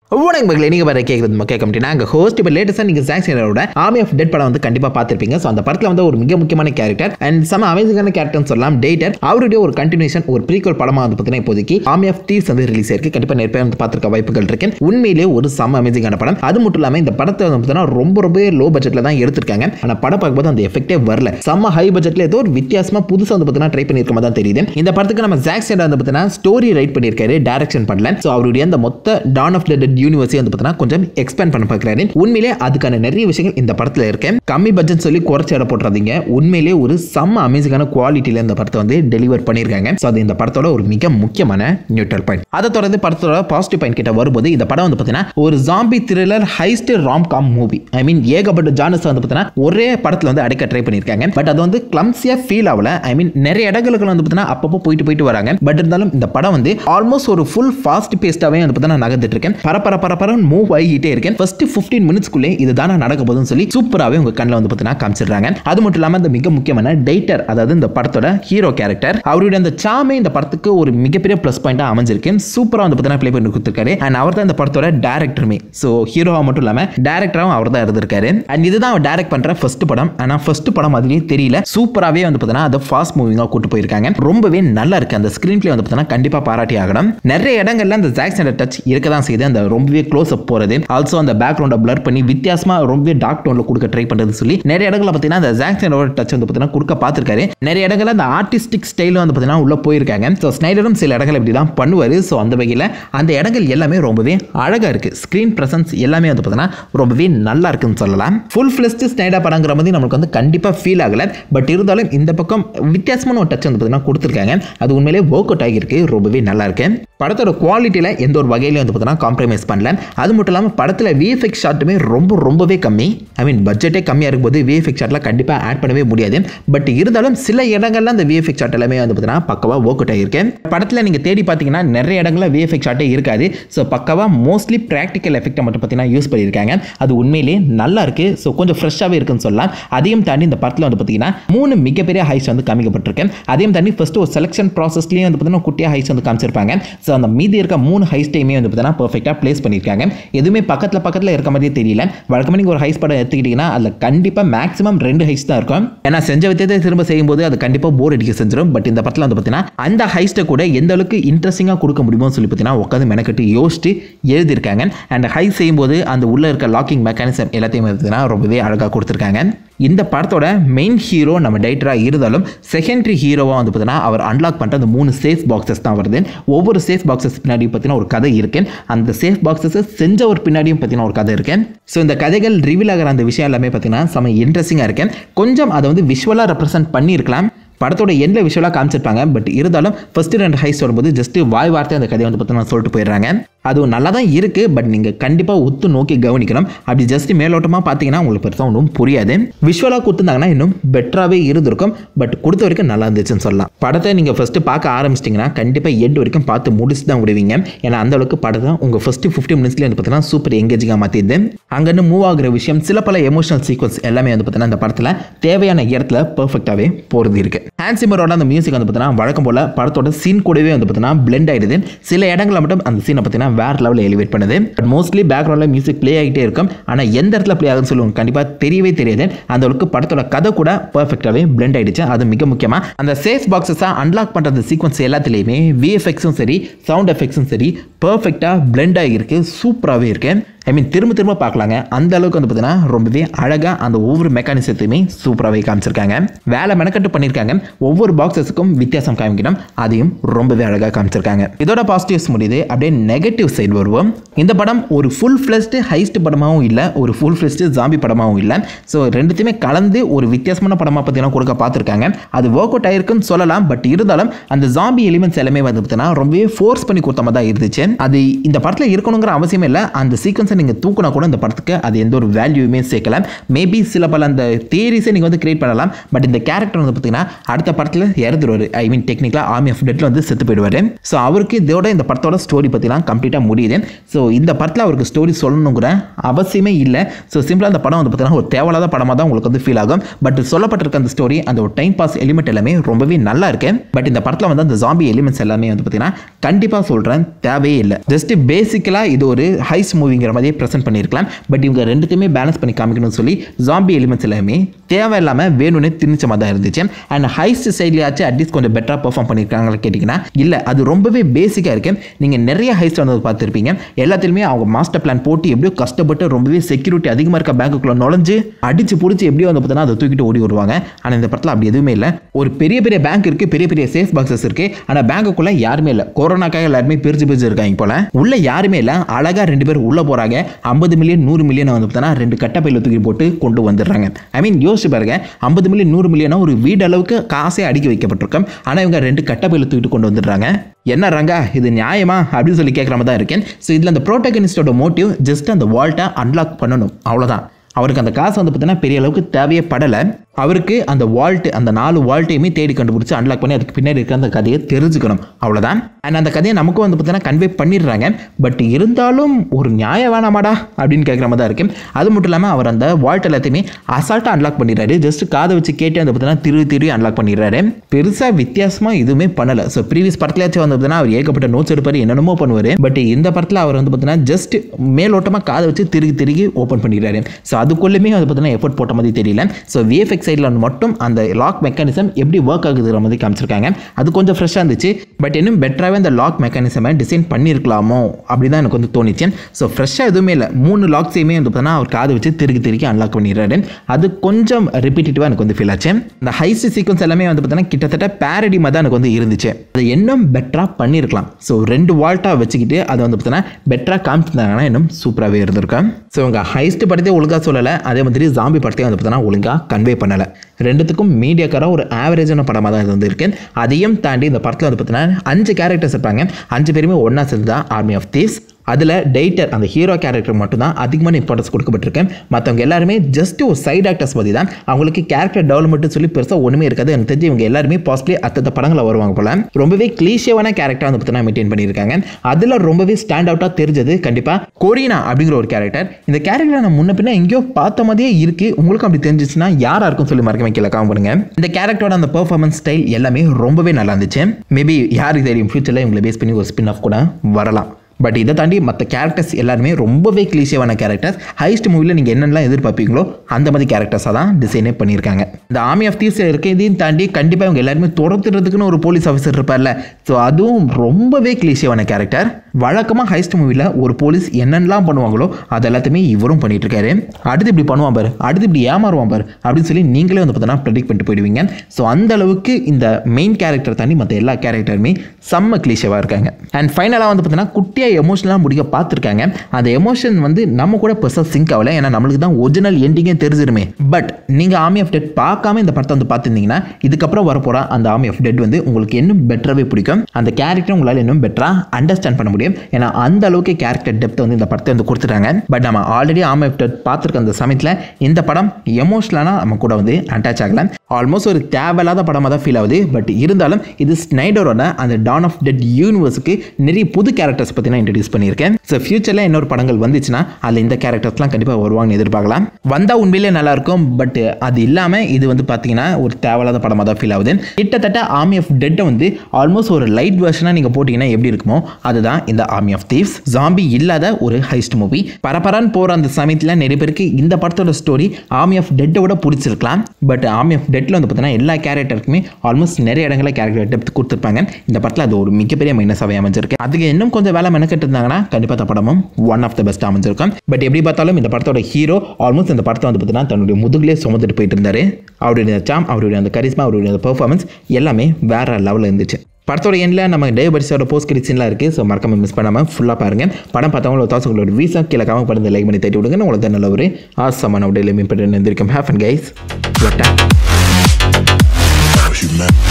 வணக்கம் மகளே நீங்கள் வர கேட்குறது கேட்க முடியும் நாங்கள் ஹோஸ்ட் இப்போ லேட்டஸ்ட்டாக நீங்கள் ஜாக் சேனரோட ஆர்மி ஆஃப் டெட் படம் வந்து கண்டிப்பாக பார்த்துருப்பீங்க ஸோ அந்த படத்தில் வந்து ஒரு மிக முக்கியமான கேரக்டர் அண்ட் செம அமேசிங்கான கேரக்டர்னு சொல்லலாம் டேட்டர் அவருடைய ஒரு கண்டினியூஷன் ஒரு ப்ரீக்வல் படமாக வந்து பார்த்தீங்கன்னா இப்போதைக்கு ஆர்மி ஆஃப் தீவ்ஸ் வந்து ரிலீஸ் ஆயிருக்கு கண்டிப்பாக நிறைய பேர் வந்து பார்த்துருக்க வாய்ப்புகள் இருக்கு உண்மையிலேயே ஒரு செம அமேசிங்கான படம் அது மட்டும் இல்லாமல் இந்த படத்தை வந்து பார்த்தீங்கன்னா ரொம்ப ரொம்ப லோ பட்ஜெட்டில் தான் எடுத்திருக்காங்க ஆனால் படம் பார்க்கும்போது அந்த எஃபெக்டே வரல செம்ம ஹை பட்ஜெட்டில் ஏதோ ஒரு வித்தியாசமாக புதுசாக வந்து பார்த்தீங்கன்னா ட்ரை பண்ணியிருக்க மாதிரி தான் தெரியுது இந்த படத்துக்கு நம்ம ஜாக் சேனர் வந்து பார்த்தீங்கன்னா ஸ்டோரி ரைட் பண்ணியிருக்காரு டேரக்ஷன் பண்ணல ஸோ அவருடைய அந்த மொத்த டான் ஆஃப் த டெட் யூனிவர்ஸை வந்து பார்த்தீங்கன்னா கொஞ்சம் எக்ஸ்பேண்ட் பண்ண பார்க்குறாரு உண்மையிலே அதுக்கான நிறைய விஷயங்கள் இந்த படத்தில் இருக்கு கம்மி பட்ஜெட் சொல்லி குறைச்சி இட போட்டுறாதீங்க உண்மையிலே ஒரு செம்ம அமேசிங்கான குவாலிட்டியில் இந்த படத்தை வந்து டெலிவர் பண்ணியிருக்காங்க ஸோ அது இந்த படத்தோட ஒரு மிக முக்கியமான நியூட்ரல் பாயிண்ட் அதை தொடர்ந்து படத்தோட பாசிட்டிவ் பாயிண்ட் கிட்ட வரும்போது இந்த படம் வந்து பார்த்தீங்கன்னா ஒரு zombie thriller heist rom com movie I mean ஏகப்பட்ட ஜானஸ் வந்து பார்த்தீங்கன்னா ஒரே படத்தில் வந்து அடைக்க ட்ரை பண்ணியிருக்காங்க பட் அது வந்து கிளம்ஸியாக ஃபீல் ஆகல ஐ மீன் நிறைய இடங்களுக்கு வந்து பார்த்தீங்கன்னா அப்பப்போ போயிட்டு போயிட்டு வராங்க பட் இருந்தாலும் இந்த படம் வந்து ஆல்மோஸ்ட் ஒரு ஃபுல் ஃபாஸ்ட் பேஸ்டாகவே வந்து பார்த்தீங்கன்னா நகர்ந்துட்டு இருக்கேன் பரபர பரபர மூவ் ஆகிட்டே இருக்கேன் ஃபர்ஸ்ட் ஃபிஃப்டீன் மினிட்ஸ்க்குள்ளே இதுதானே நடக்க போகுதுன்னு சொல்லி சூப்பராகவே உங்க கண்ணில் வந்து பார்த்தீங்கன்னா காமிச்சிடுறாங்க அது மட்டும் இல்லாமல் இந்த மிக முக்கியமான டைட்டர் அதாவது இந்த படத்தோட ஹீரோ கேரக்டர் அவருடைய அந்த சாமே இந்த படத்துக்கு ஒரு மிகப்பெரிய ப்ளஸ் பாயிண்டாக அமைஞ்சிருக்கு சூப்பராக வந்து பார்த்தீங்கன்னா ப்ளே பண்ணி கொடுத்துருக்காரு அண்ட் அவர் தான் இந்த படத்தோட டேரக்டருமே ஸோ ஹீரோவாக மட்டும் இல்லாமல் டேரக்டராகவும் அவர் தான் இருந்திருக்காரு அண்ட் இதுதான் அவர் டேரக்ட் பண்ணுற ஃபர்ஸ்ட் படம் ஆனால் ஃபர்ஸ்ட் படம் மாதிரியே தெரியல சூப்பராகவே வந்து பார்த்தீங்கன்னா அதை ஃபாஸ்ட் மூவிங்காக கூட்டு போயிருக்காங்க ரொம்பவே நல்லா இருக்கு அந்த ஸ்க்ரீன் பிளே வந்து பார்த்தீங்கன்னா கண்டிப்பாக பாராட்டி ஆகணும் நிறைய இடங்கள்ல அந்த ஜாக் சென்டர் டச் இருக்க தான் செய்யுது அந்த ரொம்பவே க்ளோஸ் அப் போகிறது ஆல்சோ அந்த பேக்ரவுண்டை பிளர் பண்ணி வித்தியாசமாக ரொம்பவே டார்க் டோனில் கொடுக்க ட்ரை பண்ணுறது சொல்லி நிறைய இடங்களில் பார்த்தீங்கன்னா அந்த ஜாக் சென்டரோட டச் வந்து பார்த்தீங்கன்னா கொடுக்க பார்த்துருக்காரு நிறைய இடங்களில் அந்த ஆர்டிஸ்டிக் ஸ்டைலும் வந்து பார்த்தீங்கன்னா உள்ள போயிருக்காங்க ஸோ ஸ்னைடரும் சில இடங்கள் இப்படி தான் பண்ணுவார் ஸோ அந்த வகையில் அந்த இடங்கள் எல்லாமே ரொம்பவே அழகாக இருக்கு ஸ்க்ரீன் பிரசன்ஸ் எல்லாமே வந்து பார்த்தீங்கன்னா ரொம்பவே நல்லா இருக்குன்னு சொல்லலாம் ஃபுல் ஃபிளஸ்ட் ஸ்னைடா படங்கிற மாதிரி நம்மளுக்கு வந்து கண்டிப்பாக ஃபீல் ஆகலை பட் இருந்தாலும் இந்த பக்கம் வித்தியாசமான ஒரு டச் வந்து பார்த்தீங்கன்னா கொடுத்துருக்காங்க அது உண்மையிலே ஒர்க் அவுட் ஆகியிருக்கு ரொம்பவே நல்லா இருக்கு படத்தோட குவாலிட்டியில் எந்த ஒரு வகையிலையும் வந்து பார்த்தீங்கன்னா காம்ப்ரமைஸ் பண்ணல அது மட்டும் இல்லாமல் படத்தில் விஎஃப்எக்ஸ் ஷாட்டுமே ரொம்ப ரொம்பவே கம்மி ஐ மீன் பட்ஜெட்டே கம்மியாக இருக்கும்போது விஎஃப்எக்ஸ் ஷாட்லாம் கண்டிப்பாக ஆட் பண்ணவே முடியாது பட் இருந்தாலும் சில இடங்கள்ல அந்த விஎஃப்எக்ஸ் ஷாட் எல்லாமே வந்து பார்த்தீங்கன்னா பக்கவாக ஒர்க் அவுட் ஆகிருக்கு படத்தில் நீங்கள் தேடி பார்த்தீங்கன்னா நிறைய இடங்களில் விஎஃப்எக்ஸ் ஷாட்டே இருக்காது ஸோ பக்கவாக மோஸ்ட்லி ப்ராக்டிக்கல் எஃபெக்ட்டை மட்டும் பார்த்தீங்கன்னா யூஸ் பண்ணியிருக்காங்க அது உண்மையிலேயே நல்லா இருக்கு ஸோ கொஞ்சம் ஃப்ரெஷ்ஷாகவே இருக்குன்னு சொல்லலாம் அதையும் தாண்டி இந்த படத்தில் வந்து பார்த்தீங்கன்னா மூணு மிகப்பெரிய ஹைஸ் வந்து காமிக்கப்பட்டிருக்கு அதையும் தாண்டி ஃபர்ஸ்ட் ஒரு செலெக்ஷன் ப்ராசஸ்லேயும் வந்து பார்த்தீங்கன்னா குட்டியாக ஹைஸ் வந்து காமிச்சிருப்பாங்க ஸோ அந்த மீதி இருக்க மூணு ஹைஸ் டைமே வந்து பார்த்தீங்கன்னா பர்ஃபெக்டாக ப்ளேஸ் பண்ணியிருக்காங்க எதுவுமே பக்கத்தில் பக்கத்தில் இருக்க மாதிரியே தெரியல வழக்கமாக நீங்கள் ஒரு ஹைஸ் படம் எடுத்துக்கிட்டிங்கன்னா அதில் கண்டிப்பாக மேக்ஸிமம் ரெண்டு ஹைஸ் தான் இருக்கும் ஏன்னா செஞ்ச வித்தியத்தை திரும்ப செய்யும்போது அது கண்டிப்பாக போர் அடிக்க செஞ்சிடும் பட் இந்த படத்தில் வந்து பார்த்தீங்கன்னா அந்த ஹைஸ்ட்டை கூட எந்த அளவுக்கு இன்ட்ரெஸ்டிங்காக கொடுக்க முடியுமோ சொல்லி பார்த்தீங்கன்னா உட்காந்து மெனக்கட்டு யோசிச்சு எழுதியிருக்காங்க அண்ட் ஹை செய்யும்போது அந்த உள்ளே இருக்க லாக்கிங் மெக்கானிசம் எல்லாத்தையும் பார்த்தீங்கன்னா ரொம்பவே அழகாக கொடுத்துருக்காங்க இந்த படத்தோட மெயின் ஹீரோ நம்ம டைட்டராக இருந்தாலும் செகண்டரி ஹீரோவாக வந்து பார்த்தீங்கன்னா அவர் அன்லாக் பண்ணுற அந்த மூணு சேஃப் பாக்ஸஸ் தான் வருது ஒவ்வொரு சேஃப் பாக்ஸஸ் பின்னாடி பார்த்தீங்கன்னா ஒரு கதை இருக்கு அந்த சேஃப் பாக்ஸஸை செஞ்ச ஒரு பின்னாடியும் பார்த்தீங்கன்னா ஒரு கதை இருக்கு ஸோ இந்த கதைகள் ரிவீல் ஆகிற அந்த விஷயம் எல்லாமே பார்த்தீங்கன்னா செம்ம இன்ட்ரெஸ்டிங்காக இருக்கு கொஞ்சம் அதை வந்து விஷுவலாக ரெப்ரசென்ட் பண்ணியிருக்கலாம் படத்தோட எண்டில் விஷுவலாக காமிச்சிருப்பாங்க பட் இருந்தாலும் ஃபஸ்ட்டு ரெண்டு ஹைஸ் வரும்போது ஜஸ்ட் வாய் வார்த்தை அந்த கதையை வந்து பார்த்தீங்கன்னா சொல்லிட்டு போயிடுறாங்க அது நல்லா தான் இருக்குது பட் நீங்கள் கண்டிப்பாக உத்து நோக்கி கவனிக்கணும் அப்படி ஜஸ்ட் மேலோட்டமாக பார்த்தீங்கன்னா உங்களுக்கு பெருசாக ஒன்றும் புரியாது விஷுவலாக கொடுத்துருந்தாங்கன்னா இன்னும் பெட்டராகவே இருந்திருக்கும் பட் கொடுத்த வரைக்கும் நல்லா இருந்துச்சுன்னு சொல்லலாம் படத்தை நீங்கள் ஃபஸ்ட்டு பார்க்க ஆரம்பிச்சிட்டிங்கன்னா கண்டிப்பாக எண்டு வரைக்கும் பார்த்து முடிச்சு தான் விடுவீங்க ஏன்னா அந்த அளவுக்கு படத்தை உங்கள் ஃபஸ்ட்டு ஃபிஃப்டி மினிட்ஸ்லேயே வந்து பார்த்தீங்கன்னா சூப்பர் எங்கேஜிங்காக மாற்றிடுது அங்கேருந்து மூவ் ஆகிற விஷயம் சில பல எமோஷனல் சீக்வன்ஸ் எல்லாமே வந்து பார்த்தீங்கன்னா இந்த படத்தில் தேவையான இடத்துல பர்ஃபெக்டாகவே போகிறது இருக்குது ஹேண்ட் சிமரோட அந்த மியூசிக் வந்து பார்த்தீங்கன்னா வழக்கம் போல் படத்தோட சீன் கூடவே வந்து பார்த்தீங்கன்னா பிளெண்ட் ஆயிடுது சில இடங்களில் மட்டும் அந்த சீனை பார்த்தீங்கன்னா வேற லெவலில் எலிவேட் பண்ணுது பட் மோஸ்ட்லி பேக்ரவுண்டில் மியூசிக் ப்ளே ஆகிட்டே இருக்கும் ஆனால் எந்த இடத்துல ப்ளே ஆகுதுன்னு சொல்லுவாங்க கண்டிப்பாக தெரியவே தெரியாது அந்த அளவுக்கு படத்தோட கதை கூட பர்ஃபெக்டாகவே பிளெண்ட் ஆயிடுச்சு அது மிக முக்கியமாக அந்த சேஃப் பாக்ஸஸாக அன்லாக் பண்ணுற சீக்வன்ஸ் எல்லாத்துலேயுமே விஎஃப்எக்ஸும் சரி சவுண்ட் எஃபெக்ட்ஸும் சரி பர்ஃபெக்டாக பிளெண்ட் ஆகியிருக்கு சூப்பராகவே இருக்கு ஐ மீன் திரும்ப திரும்ப பார்க்கலாங்க அந்த அளவுக்கு வந்து பார்த்தீங்கன்னா ரொம்பவே அழகாக அந்த ஒவ்வொரு மெக்கானிசத்தையுமே சூப்பராகவே காமிச்சிருக்காங்க வேலை மெனக்கட்டு பண்ணியிருக்காங்க ஒவ்வொரு பாக்ஸஸுக்கும் வித்தியாசம் காமிக்கணும் அதையும் ரொம்பவே அழகாக காமிச்சிருக்காங்க இதோட பாசிட்டிவ்ஸ் முடியுது அப்படியே நெகட்டிவ் சைடு வருவோம் இந்த படம் ஒரு ஃபுல் ஃப்ளெஸ்டு ஹைஸ்ட் படமாகவும் இல்லை ஒரு ஃபுல் ஃப்ளெஸ்டு ஜாம்பி படமாகவும் இல்லை ஸோ ரெண்டுத்தையுமே கலந்து ஒரு வித்தியாசமான படமாக பார்த்தீங்கன்னா கொடுக்க பார்த்துருக்காங்க அது ஒர்க் அவுட் ஆயிருக்குன்னு சொல்லலாம் பட் இருந்தாலும் அந்த ஜாம்பி எலிமெண்ட்ஸ் எல்லாமே வந்து பார்த்தீங்கன்னா ரொம்பவே ஃபோர்ஸ் பண்ணி கொடுத்த மாதிரி தான் இருந்துச்சு அது இந்த படத்தில் இருக்கணுங்கிற அவசியம் இல்லை அந்த சீக்வன்ஸை கேரக்டர்ஸை நீங்கள் தூக்கினா கூட இந்த படத்துக்கு அது எந்த ஒரு வேல்யூமே சேர்க்கல மேபி சில பல அந்த தியரிஸை நீங்கள் வந்து கிரியேட் பண்ணலாம் பட் இந்த கேரக்டர் வந்து பார்த்தீங்கன்னா அடுத்த படத்தில் இறந்துருவார் ஐ மீன் டெக்னிக்கலாக ஆர்மி ஆஃப் டெட்டில் வந்து செத்து போயிடுவார் ஸோ அவருக்கு இதோட இந்த படத்தோட ஸ்டோரி பற்றிலாம் கம்ப்ளீட்டாக முடியுது ஸோ இந்த படத்தில் அவருக்கு ஸ்டோரி சொல்லணுங்கிற அவசியமே இல்லை ஸோ சிம்பிளாக அந்த படம் வந்து பார்த்தீங்கன்னா ஒரு தேவையில்லாத படமாக தான் உங்களுக்கு வந்து ஃபீல் ஆகும் பட் சொல்லப்பட்டிருக்க அந்த ஸ்டோரி அந்த ஒரு டைம் பாஸ் எலிமெண்ட் எல்லாமே ரொம்பவே நல்லா இருக்கு பட் இந்த படத்தில் வந்து அந்த ஜாம்பி எலிமெண்ட்ஸ் எல்லாமே வந்து பார்த்தீங்கன்னா கண்டிப்பாக சொல்கிறேன் தேவையே இல்லை ஜஸ்ட் பேசிக்கலாக இது ஒரு ஹைஸ் மூவிங்கிற மாதிரியே ப்ரெசென்ட் பண்ணியிருக்கலாம் பட் இவங்க ரெண்டுத்தையுமே பேலன்ஸ் பண்ணி காமிக்கணும்னு சொல்லி ஜாம்பி எலிமெண்ட்ஸ் எல்லாமே தேவையில்லாமல் வேணும்னே திணிச்ச மாதிரி தான் இருந்துச்சு அண்ட் ஹைஸ்ட் சைட்லையாச்சும் அட்லீஸ்ட் கொஞ்சம் பெட்டராக பெர்ஃபார்ம் பண்ணியிருக்காங்களா கேட்டிங்கன்னா இல்லை அது ரொம்பவே பேசிக்காக இருக்கு நீங்கள் நிறைய ஹைஸ்ட் வந்து பார்த்துருப்பீங்க எல்லாத்துலேயுமே அவங்க மாஸ்டர் பிளான் போட்டு எப்படியோ கஷ்டப்பட்டு ரொம்பவே செக்யூரிட்டி அதிகமாக இருக்க பேங்க்குள்ளே நுழைஞ்சு அடிச்சு பிடிச்சி எப்படியோ வந்து பார்த்தீங்கன்னா அதை தூக்கிட்டு ஓடி வருவாங்க ஆனால் இந்த படத்தில் அப்படி எதுவுமே இல்லை ஒரு பெரிய பெரிய பேங்க் இருக்குது பெரிய பெரிய சேஃப் பாக்ஸஸ் இருக்குது ஆனால் பேங்க்குள்ளே யாருமே இல்லை கொரோனாக்காக எல்லாருமே பிரிச்சு பிரிச்சு இருக்காங்க போல உள்ள யாருமே இல்லை அழகாக ரெண்டு பேர் உள்ளே போகிறாங்க ஐம்பது மில்லியன் நூறு மில்லியன் வந்து பார்த்தீங்கன்னா ரெண்டு கட்டப்பையில் தூக்கி போட்டு கொண்டு வந்துடுறாங்க ஐ மீன் யோசிச்சு பாருங்க ஐம்பது மில்லியன் நூறு மில்லியனா ஒரு வீடு அளவுக்கு காசே அடுக்கி வைக்கப்பட்டிருக்கும் ஆனால் இவங்க ரெண்டு கட்டப்பையில் தூக்கிட்டு கொண்டு வந்துடுறாங்க என்ன ரங்கா இது நியாயமா அப்படின்னு சொல்லி கேட்குற மாதிரி தான் இருக்கேன் ஸோ இதில் அந்த ப்ரோட்டகனிஸ்டோட மோட்டிவ் ஜஸ்ட் அந்த வால்ட்டை அன்லாக் பண்ணணும் அவ்வளோதான் அவருக்கு அந்த காசு வந்து பார்த்தீங்கன்னா பெரிய அளவுக்கு தேவையே படலை அவருக்கு அந்த வால்ட் அந்த நாலு வால்ட்டையுமே தேடி கண்டுபிடிச்சி அன்லாக் பண்ணி அதுக்கு பின்னாடி இருக்க அந்த கதையை தெரிஞ்சுக்கணும் அவ்வளோதான் அண்ட் அந்த கதையை நமக்கும் வந்து பார்த்தீங்கன்னா கன்வே பண்ணிடுறாங்க பட் இருந்தாலும் ஒரு நியாயம் வேணாமாடா அப்படின்னு கேட்குற மாதிரி தான் இருக்கு அது மட்டும் இல்லாமல் அவர் அந்த வால்ட் எல்லாத்தையுமே அசால்ட்டாக அன்லாக் பண்ணிடுறாரு ஜஸ்ட் காதை வச்சு கேட்டு அந்த பார்த்தீங்கன்னா திரு திரு அன்லாக் பண்ணிடுறாரு பெருசாக வித்தியாசமாக எதுவுமே பண்ணலை ஸோ ப்ரீவியஸ் படத்துலயாச்சும் வந்து பார்த்தீங்கன்னா அவர் ஏகப்பட்ட நோட்ஸ் எடுப்பார் என்னென்னமோ பண்ணுவார் பட் இந்த படத்தில் அவர் வந்து பார்த்தீங்கன்னா ஜஸ்ட் மேலோட்டமாக காதை வச்சு திருகி திருகி ஓப்பன் பண்ணிடுறாரு ஸோ அதுக்குள்ளேயுமே வந்து பார்த்தீங்கன்னா எஃபர்ட் போட்ட மாதிரி தெரியல ஸோ விஎஃப்எக்ஸ் சைடில் மட்டும் அந்த லாக் மெக்கானிசம் எப்படி ஒர்க் ஆகுதுங்கிற மாதிரி காமிச்சிருக்காங்க அது கொஞ்சம் ஃப்ரெஷ்ஷாக இருந்துச்சு பட் இன்னும் பெட்டராகவே அந்த லாக் மெக்கானிசமை டிசைன் பண்ணியிருக்கலாமோ அப்படி தான் எனக்கு வந்து தோணுச்சு ஸோ ஃப்ரெஷ்ஷாக எதுவுமே இல்லை மூணு லாக்ஸையுமே வந்து பார்த்தீங்கன்னா அவர் காது வச்சு திருக்கி திருக்கி அன்லாக் பண்ணிடுறாரு அது கொஞ்சம் ரிப்பீட்டடிவாக எனக்கு வந்து ஃபீல் ஆச்சு இந்த ஹைஸ்ட் சீக்வன்ஸ் எல்லாமே வந்து பார்த்தீங்கன்னா கிட்டத்தட்ட பேரடி மாதிரி தான் எனக்கு வந்து இருந்துச்சு அது இன்னும் பெட்டராக பண்ணியிருக்கலாம் ஸோ ரெண்டு வால்ட்டாக வச்சுக்கிட்டு அதை வந்து பார்த்தீங்கன்னா பெட்டராக காமிச்சிருந்தாங்கன்னா இன்னும் சூப்பராகவே இருந்திருக்கும் ஸோ உங்க ஹைஸ்ட் படத்தையும் ஒழுங்காக சொல்லலை அதே மாதிரி ஜாம்பி படத்தையும் வந்து பார்த்தீங்கன்னா ஒழுங்காக கன்வே பண்ணலை ரெண்டுத்துக்கும் மீடியாக்காராக ஒரு ஆவரேஜான படமாக தான் இது வந்து இருக்கு அதையும் தாண்டி இந்த படத்தில் வந்து பார்த்தீங்கன்னா அஞ்சு கேரக்டர்ஸ் இருப்பாங்க அஞ்சு பேருமே ஒன்றா சேர்ந்து தான் ஆர்மி ஆஃப் தீவ்ஸ் அதில் டெய்டர் அந்த ஹீரோ கேரக்டர் மட்டும்தான் அதிகமான இம்பார்ட்டன்ஸ் கொடுக்கப்பட்டிருக்கேன் மற்றவங்க எல்லாருமே ஜஸ்ட் ஒரு சைட் ஆக்டர்ஸ் பற்றி தான் அவங்களுக்கு கேரக்டர் டெவலப்மெண்ட் சொல்லி பெருசாக ஒன்றுமே இருக்காது எனக்கு தெரிஞ்சு இவங்க எல்லாருமே பாசிபிளி அத்தத்த படங்களில் வருவாங்க போல ரொம்பவே கிளீஷியவான கேரக்டர் வந்து பார்த்தீங்கன்னா மெயின்டைன் பண்ணியிருக்காங்க அதில் ரொம்பவே ஸ்டாண்ட் அவுட்டாக தெரிஞ்சது கண்டிப்பாக கொரினா அப்படிங்கிற ஒரு கேரக்டர் இந்த கேரக்டர் நான் முன்ன பின்ன எங்கேயோ பார்த்த மாதிரியே இருக்கு உங்களுக்கு அப்படி தெரிஞ்சிச்சுன்னா யாராக இருக்கும் சொல்லி மறக்க வைக்கல காம் பண்ணுங்க இந்த கேரக்டரோட அந்த பெர்ஃபார்மன்ஸ் ஸ்டைல் எல்லாமே ரொம்பவே நல்லா இருந்துச்சு மேபி யாருக்கு தெரியும் ஃபியூச்சரில் இவங்களை பேஸ் பண்ணி ஒரு ஸ்பின் ஆஃப் கூட வரலாம் பட் இதை தாண்டி மற்ற கேரக்டர்ஸ் எல்லாருமே ரொம்பவே கிளீஷியவான கேரக்டர்ஸ் ஹைஸ்ட் மூவியில் நீங்கள் என்னென்னலாம் எதிர்பார்ப்பீங்களோ அந்த மாதிரி கேரக்டர்ஸாக தான் டிசைனே பண்ணியிருக்காங்க இந்த ஆர்மி ஆஃப் தீவ்ஸ் இருக்க இதையும் தாண்டி கண்டிப்பாக இவங்க எல்லாருமே துரத்துறதுக்குன்னு ஒரு போலீஸ் ஆஃபீஸர் இருப்பார்ல ஸோ அதுவும் ரொம்பவே கிளீஷியவான கேரக்டர் வழக்கமாக ஹைஸ்ட் மூவியில் ஒரு போலீஸ் என்னென்னலாம் பண்ணுவாங்களோ அது எல்லாத்தையுமே இவரும் பண்ணிட்டு இருக்காரு அடுத்து இப்படி பண்ணுவான் பாரு அடுத்து இப்படி ஏமாறுவான் பாரு அப்படின்னு சொல்லி நீங்களே வந்து பார்த்தீங்கன்னா ப்ரெடிக்ட் பண்ணிட்டு போயிடுவீங்க ஸோ அந்த அளவுக்கு இந்த மெயின் கேரக்டர் தாண்டி மற்ற எல்லா கேரக்டருமே செம்ம கிளீஷியவாக இருக்காங்க அண்ட் ஃபைனலாக வந்து பார்த்தீங்கன்னா குட்டியாக எமோஷனலாக முடிக்க பார்த்துருக்காங்க அந்த எமோஷன் வந்து நம்ம கூட பெருசாக சிங்க் ஆகல ஏன்னா நம்மளுக்கு தான் ஒரிஜினல் எண்டிங்கே தெரிஞ்சிருமே பட் நீங்கள் ஆர்மி ஆஃப் டெட் பார்க்காம இந்த படத்தை வந்து பார்த்துருந்தீங்கன்னா இதுக்கப்புறம் வரப்போகிற அந்த ஆர்மி ஆஃப் டெட் வந்து உங்களுக்கு இன்னும் பெட்டராகவே பிடிக்கும் அந்த கேரக்டர் உங்களால் இன்னும் பெட்டராக அண்டர்ஸ்டாண்ட் பண்ண முடியும் ஏன்னா அந்த அளவுக்கு கேரக்டர் டெப்த் வந்து இந்த படத்தை வந்து கொடுத்துட்டாங்க பட் நம்ம ஆல்ரெடி ஆர்மி ஆஃப் டெட் பார்த்துருக்க அந்த சமயத்தில் இந்த படம் எமோஷனலாக நம்ம கூட வந்து அட்டாச் ஆகல ஆல்மோஸ்ட் ஒரு தேவையில்லாத படமாக தான் ஃபீல் ஆகுது பட் இருந்தாலும் இது ஸ்னைடரோட அந்த டான் ஆஃப் டெட் யூனிவர்ஸுக்கு நிறைய புது கேரக்டர்ஸ் பற்றி நான் இன்ட்ரடியூஸ் பண்ணியிருக்கேன் ஸோ ஃபியூச்சரில் இன்னொரு படங்கள் வந்துச்சுன்னா அதில் இந்த கேரக்டர்ஸ்லாம் கண்டிப்பாக வருவாங்கன்னு எதிர்பார்க்கலாம் வந்தால் உண்மையிலே நல்லாயிருக்கும் பட் அது இல்லாமல் இது வந்து பார்த்தீங்கன்னா ஒரு தேவையில்லாத படமாக தான் ஃபீல் ஆகுது கிட்டத்தட்ட ஆர்மி ஆஃப் டெட்டை வந்து ஆல்மோஸ்ட் ஒரு லைட் வெர்ஷனாக நீங்கள் போட்டிங்கன்னா எப்படி இருக்குமோ அதுதான் இந்த ஆர்மி ஆஃப் தீவ்ஸ் ஜாம்பி இல்லாத ஒரு ஹைஸ்ட் மூவி பரபரன்னு போகிற அந்த சமயத்தில் நிறைய பேருக்கு இந்த படத்தோட ஸ்டோரி ஆர்மி ஆஃப் டெட்டை விட பிடிச்சிருக்கலாம் பட் ஆர்மி ஆஃப் டெட்டில் வந்து பார்த்தீங்கன்னா எல்லா கேரக்டருக்குமே ஆல்மோஸ்ட் நிறைய இடங்களில் கேரக்டர் டெப்த் கொடுத்துருப்பாங்க இந்த படத்தில் அது ஒரு மிகப்பெரிய மைனஸாகவே அமைஞ்சிருக்கு அதுக்கு இன்னும் கொஞ்சம் வேலை மெனக்கெட்டு இருந்தாங்கன்னா கண்டிப்பாக இந்த படமும் ஒன் ஆஃப் த பெஸ்ட் அமைஞ்சிருக்கும் பட் எப்படி பார்த்தாலும் இந்த படத்தோட ஹீரோ ஆல்மோஸ்ட் இந்த படத்தை வந்து பார்த்தீங்கன்னா தன்னுடைய முதுகுலேயே சுமந்துட்டு போயிட்டு இருந்தாரு அவருடைய சாம் அவருடைய அந்த கரிஸ்மா அவருடைய அந்த பெர்ஃபார்மன்ஸ் எல்லாமே வேற லெவலில் இருந்துச்சு படத்தோட எண்ணில் நம்ம டே பரிசோட போஸ்ட் கிரிச்சின்லாம் இருக்குது ஸோ மறக்காம மிஸ் பண்ணாமல் ஃபுல்லாக பாருங்கள் படம் பார்த்தவங்களோட தாஸ் உங்களோட வீசா கீழே காம படம் லைக் பண்ணி தட்டி விடுங்க உங்களுக்கு தான் நல்ல ஒரு ஆசமான உடைய லிமிட் இருந்திருக்கும் half and guys you met.